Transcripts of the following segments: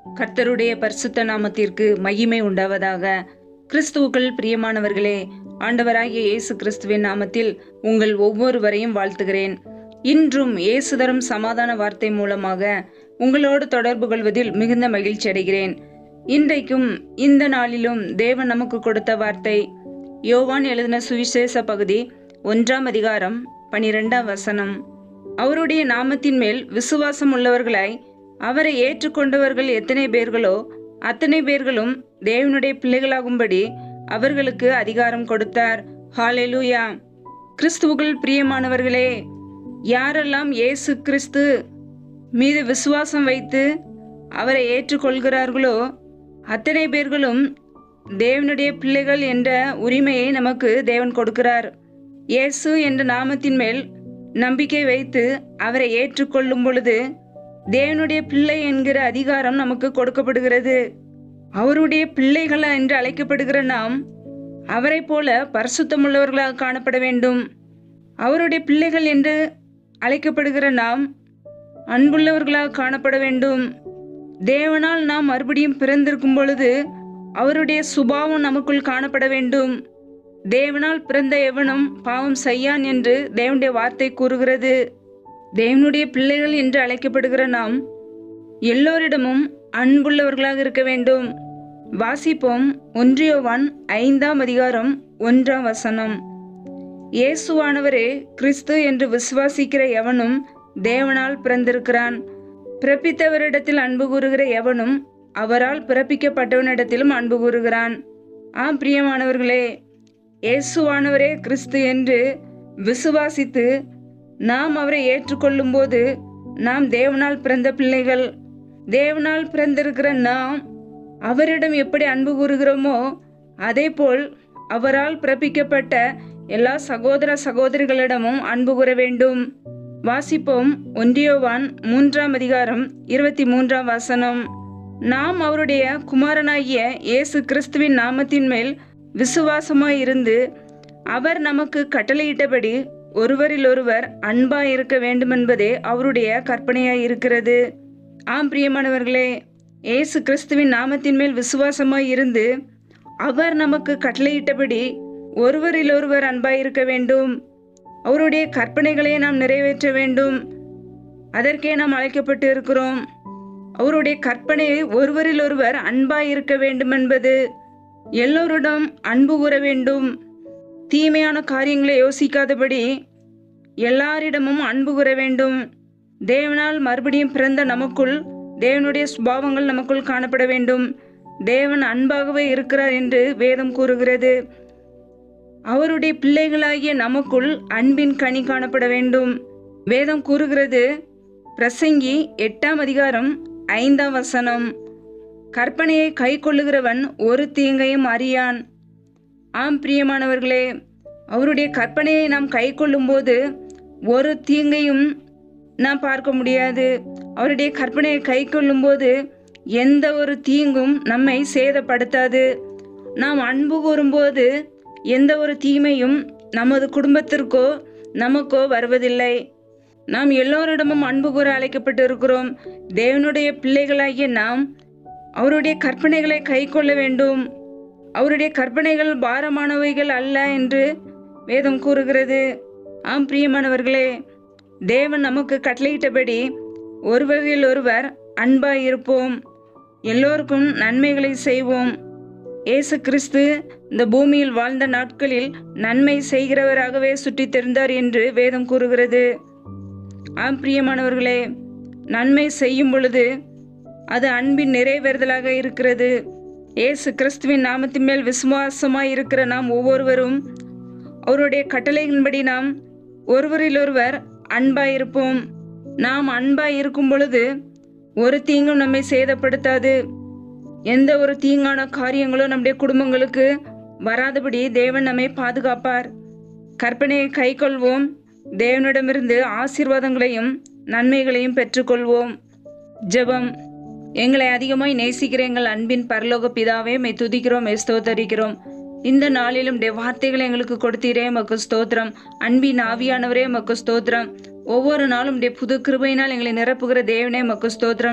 கர்த்தருடைய பரிசுத்த நாமத்திற்கு மகிமை உண்டாவதாக கிறிஸ்துவுக்குள் பிரியமானவர்களே ஆண்டவராகிய இயேசு கிறிஸ்துவின் நாமத்தில் உங்கள் ஒவ்வொருவரையும் வாழ்த்துகிறேன் இன்றும் இயேசு தரும் சமாதான வார்த்தை மூலமாக உங்களோடு தொடர்பு கொள்வதில் மிகுந்த மகிழ்ச்சி அடைகிறேன் இன்றைக்கும் இந்த நாளிலும் தேவன் நமக்கு கொடுத்த வார்த்தை யோவான் எழுதின சுவிசேஷ பகுதி ஒன்றாம் அதிகாரம் பனிரெண்டாம் வசனம் அவருடைய நாமத்தின் மேல் விசுவாசம் உள்ளவர்களாய் அவரை ஏற்றுக்கொண்டவர்கள் எத்தனை பேர்களோ அத்தனை பேர்களும் தேவனுடைய பிள்ளைகளாகும்படி அவர்களுக்கு அதிகாரம் கொடுத்தார் ஹாலெலூயா கிறிஸ்துவுக்குள் பிரியமானவர்களே யாரெல்லாம் இயேசு கிறிஸ்து மீது விசுவாசம் வைத்து அவரை ஏற்றுக்கொள்கிறார்களோ அத்தனை பேர்களும் தேவனுடைய பிள்ளைகள் என்ற உரிமையை நமக்கு தேவன் கொடுக்கிறார் இயேசு என்ற நாமத்தின் மேல் நம்பிக்கை வைத்து அவரை ஏற்றுக்கொள்ளும் பொழுது தேவனுடைய பிள்ளை என்கிற அதிகாரம் நமக்கு கொடுக்கப்படுகிறது அவருடைய பிள்ளைகள் என்று அழைக்கப்படுகிற நாம் அவரை போல பரிசுத்தமுள்ளவர்களாக காணப்பட வேண்டும் அவருடைய பிள்ளைகள் என்று அழைக்கப்படுகிற நாம் அன்புள்ளவர்களாக காணப்பட வேண்டும் தேவனால் நாம் மறுபடியும் பிறந்திருக்கும் பொழுது அவருடைய சுபாவம் நமக்குள் காணப்பட வேண்டும் தேவனால் பிறந்த எவனும் பாவம் செய்யான் என்று தேவனுடைய வார்த்தை கூறுகிறது தேவனுடைய பிள்ளைகள் என்று அழைக்கப்படுகிற நாம் எல்லோரிடமும் அன்புள்ளவர்களாக இருக்க வேண்டும் வாசிப்போம் ஒன்றியோவான் ஐந்தாம் அதிகாரம் ஒன்றாம் வசனம் இயேசுவானவரே கிறிஸ்து என்று விசுவாசிக்கிற எவனும் தேவனால் பிறந்திருக்கிறான் பிறப்பித்தவரிடத்தில் அன்பு கூறுகிற எவனும் அவரால் பிறப்பிக்கப்பட்டவனிடத்திலும் அன்பு கூறுகிறான் ஆம் பிரியமானவர்களே இயேசுவானவரே கிறிஸ்து என்று விசுவாசித்து நாம் அவரை ஏற்றுக்கொள்ளும் போது நாம் தேவனால் பிறந்த பிள்ளைகள் தேவனால் பிறந்திருக்கிற நாம் அவரிடம் எப்படி அன்பு கூறுகிறோமோ அதேபோல் அவரால் பிறப்பிக்கப்பட்ட எல்லா சகோதர சகோதரிகளிடமும் அன்பு கூற வேண்டும் வாசிப்போம் ஒன்றியோவான் மூன்றாம் அதிகாரம் இருபத்தி மூன்றாம் வசனம் நாம் அவருடைய குமாரனாகிய இயேசு கிறிஸ்துவின் நாமத்தின் மேல் விசுவாசமாய் இருந்து அவர் நமக்கு கட்டளையிட்டபடி ஒருவரிலொருவர் அன்பாய் இருக்க வேண்டுமென்பதே அவருடைய கற்பனையாய் இருக்கிறது ஆம் பிரியமானவர்களே இயேசு கிறிஸ்துவின் நாமத்தின் மேல் விசுவாசமாய் இருந்து அவர் நமக்கு கட்டளையிட்டபடி ஒருவரிலொருவர் அன்பாய் இருக்க வேண்டும் அவருடைய கற்பனைகளை நாம் நிறைவேற்ற வேண்டும் அதற்கே நாம் அழைக்கப்பட்டு இருக்கிறோம் அவருடைய கற்பனை ஒருவரிலொருவர் அன்பாய் இருக்க வேண்டும் என்பது எல்லோரிடம் அன்பு கூற வேண்டும் தீமையான காரியங்களை யோசிக்காதபடி எல்லாரிடமும் அன்பு கூற வேண்டும் தேவனால் மறுபடியும் பிறந்த நமக்குள் தேவனுடைய சுபாவங்கள் நமக்குள் காணப்பட வேண்டும் தேவன் அன்பாகவே இருக்கிறார் என்று வேதம் கூறுகிறது அவருடைய பிள்ளைகளாகிய நமக்குள் அன்பின் கனி காணப்பட வேண்டும் வேதம் கூறுகிறது பிரசங்கி எட்டாம் அதிகாரம் ஐந்தாம் வசனம் கற்பனையை கை கொள்ளுகிறவன் ஒரு தீங்கையும் அறியான் ஆம் பிரியமானவர்களே அவருடைய கற்பனையை நாம் கை கொள்ளும்போது ஒரு தீங்கையும் நாம் பார்க்க முடியாது அவருடைய கற்பனையை கை கொள்ளும்போது எந்த ஒரு தீங்கும் நம்மை சேதப்படுத்தாது நாம் அன்பு கூறும்போது எந்த ஒரு தீமையும் நமது குடும்பத்திற்கோ நமக்கோ வருவதில்லை நாம் எல்லோரிடமும் அன்பு கூற அழைக்கப்பட்டு இருக்கிறோம் தேவனுடைய பிள்ளைகளாகிய நாம் அவருடைய கற்பனைகளை கை கொள்ள வேண்டும் அவருடைய கற்பனைகள் பாரமானவைகள் அல்ல என்று வேதம் கூறுகிறது ஆம் பிரியமானவர்களே தேவன் நமக்கு கட்டளையிட்டபடி ஒருவரில் ஒருவர் அன்பாய் இருப்போம் எல்லோருக்கும் நன்மைகளை செய்வோம் இயேசு கிறிஸ்து இந்த பூமியில் வாழ்ந்த நாட்களில் நன்மை செய்கிறவராகவே சுற்றித் தெரிந்தார் என்று வேதம் கூறுகிறது ஆம் பிரியமானவர்களே நன்மை செய்யும் பொழுது அது அன்பின் நிறைவேறுதலாக இருக்கிறது இயேசு கிறிஸ்துவின் நாமத்தின் மேல் விசுவாசமாய் இருக்கிற நாம் ஒவ்வொருவரும் அவருடைய கட்டளையின்படி நாம் ஒருவரிலொருவர் அன்பாய் இருப்போம் நாம் அன்பாய் இருக்கும் பொழுது ஒரு தீங்கும் நம்மை சேதப்படுத்தாது எந்த ஒரு தீங்கான காரியங்களும் நம்முடைய குடும்பங்களுக்கு வராதபடி தேவன் நம்மை பாதுகாப்பார் கற்பனையை கைக்கொள்வோம் தேவனிடமிருந்து ஆசீர்வாதங்களையும் நன்மைகளையும் பெற்றுக்கொள்வோம் ஜெபம் எங்களை அதிகமாய் நேசிக்கிற எங்கள் அன்பின் பரலோக பிதாவே மை துதிக்கிறோம் மை ஸ்தோத்தரிக்கிறோம் இந்த நாளிலும் டே வார்த்தைகளை எங்களுக்கு கொடுத்தீரே மக்கு ஸ்தோத்திரம் அன்பின் ஆவியானவரே மக்கு ஸ்தோத்திரம் ஒவ்வொரு நாளும் டே புது கிருபையினால் எங்களை நிரப்புகிற தேவனே மக்கு ஸ்தோத்திரம்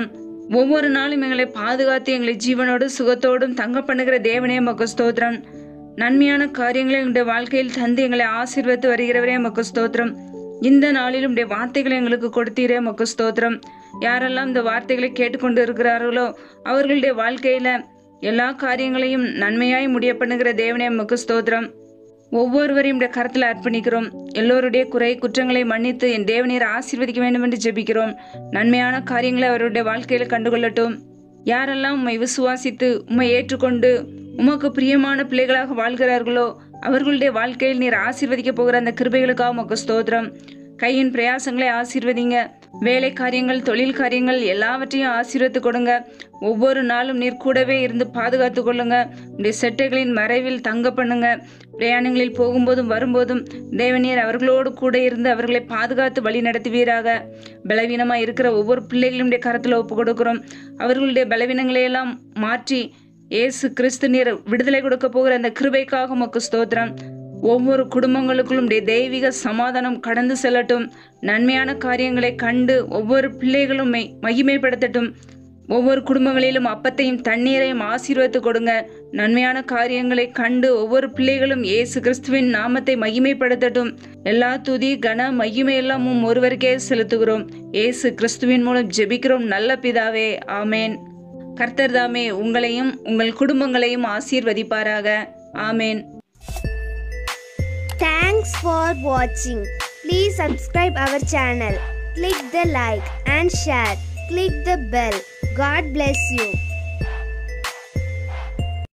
ஒவ்வொரு நாளும் எங்களை பாதுகாத்து எங்களை ஜீவனோடு சுகத்தோடும் தங்க பண்ணுகிற தேவனே மக்கு ஸ்தோத்திரம் நன்மையான காரியங்களை எங்களுடைய வாழ்க்கையில் தந்து எங்களை ஆசீர்வத்து வருகிறவரே மக்கு ஸ்தோத்திரம் இந்த நாளிலும் உடைய வார்த்தைகளை எங்களுக்கு கொடுத்தீரே மக்கு ஸ்தோத்திரம் யாரெல்லாம் இந்த வார்த்தைகளை கேட்டுக்கொண்டு இருக்கிறார்களோ அவர்களுடைய வாழ்க்கையில எல்லா காரியங்களையும் நன்மையாய் முடிய பண்ணுகிற தேவனே மக்கு ஸ்தோத்திரம் ஒவ்வொருவரையும் உடைய கரத்தில் அர்ப்பணிக்கிறோம் எல்லோருடைய குறை குற்றங்களை மன்னித்து என் தேவநீர் ஆசீர்வதிக்க வேண்டும் என்று ஜெபிக்கிறோம் நன்மையான காரியங்களை அவருடைய வாழ்க்கையில் கண்டுகொள்ளட்டும் யாரெல்லாம் உம்மை விசுவாசித்து உம்மை ஏற்றுக்கொண்டு உமக்கு பிரியமான பிள்ளைகளாக வாழ்கிறார்களோ அவர்களுடைய வாழ்க்கையில் நீர் ஆசீர்வதிக்க போகிற அந்த கிருபைகளுக்காக உமக்கு ஸ்தோத்திரம் கையின் பிரயாசங்களை ஆசீர்வதிங்க வேலை காரியங்கள் தொழில் காரியங்கள் எல்லாவற்றையும் ஆசீர்வத்து கொடுங்க ஒவ்வொரு நாளும் நீர் கூடவே இருந்து பாதுகாத்து கொள்ளுங்க உடைய செட்டைகளின் மறைவில் தங்க பண்ணுங்க பிரயாணங்களில் போகும்போதும் வரும்போதும் தேவநீர் அவர்களோடு கூட இருந்து அவர்களை பாதுகாத்து வழி நடத்துவீராக பலவீனமாக இருக்கிற ஒவ்வொரு பிள்ளைகளுடைய கரத்தில் ஒப்பு கொடுக்கிறோம் அவர்களுடைய பலவீனங்களை எல்லாம் மாற்றி இயேசு கிறிஸ்து நீர் விடுதலை கொடுக்க போகிற அந்த கிருபைக்காக உமக்கு ஸ்தோத்திரம் ஒவ்வொரு குடும்பங்களுக்குள்ளும் உடைய தெய்வீக சமாதானம் கடந்து செல்லட்டும் நன்மையான காரியங்களை கண்டு ஒவ்வொரு பிள்ளைகளும் மெய்- மகிமைப்படுத்தட்டும் ஒவ்வொரு குடும்பங்களிலும் அப்பத்தையும் தண்ணீரையும் ஆசீர்வத்து கொடுங்க நன்மையான காரியங்களை கண்டு ஒவ்வொரு பிள்ளைகளும் இயேசு கிறிஸ்துவின் நாமத்தை மகிமைப்படுத்தட்டும் எல்லா துதி கன மகிமை எல்லாம் உம் ஒருவருக்கே செலுத்துகிறோம் இயேசு கிறிஸ்துவின் மூலம் ஜெபிக்கிறோம் நல்ல பிதாவே ஆமேன் கர்த்தர் தாமே உங்களையும் உங்கள் குடும்பங்களையும் ஆசீர்வதிப்பாராக ஆமேன் Thanks for watching. Please subscribe our channel. Click the like and share. Click the bell. God bless you.